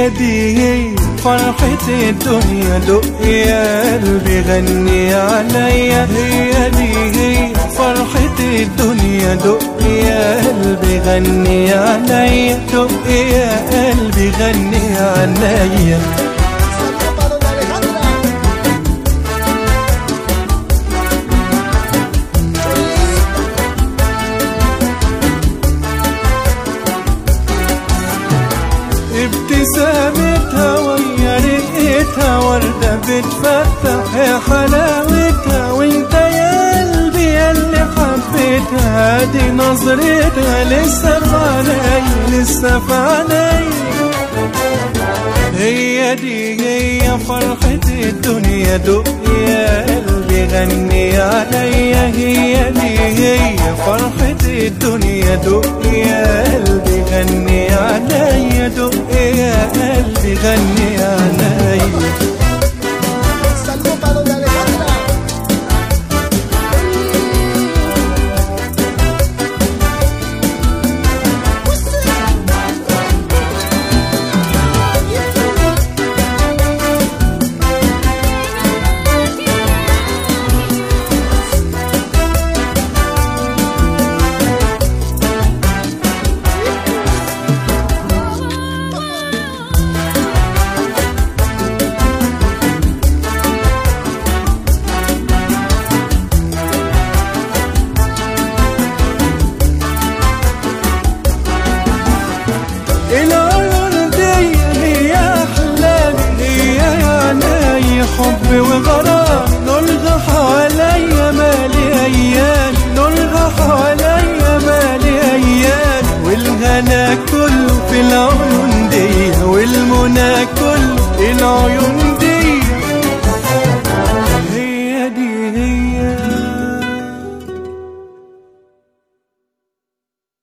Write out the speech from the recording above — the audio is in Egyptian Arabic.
هي دي هي فرحة الدنيا دق يا قلبي غني عليا هي دي هي فرحة الدنيا دق يا قلبي غني عليا دق يا قلبي غني عليا Salva para Alejandra. ابتسامتها ويا رقتها وردة بتفتح يا حلاوتها وانت يا قلبي يا اللي حبيتها دي نظرتها لسه في عيني لسه في عيني هي دي هي فرحة الدنيا دق يا قلبي غني عليا هي دي هي فرحة الدنيا دق يا قلبي غني عليا دق يا قلبي غني عليا Saludo para doña Alejandra. العيون دي هي أحلامي هي عناي حب وغرام نلغى حواليا مالي أيام نلغى حواليا مالي أيام والغلا كله في العيون دي والمنى كله العيون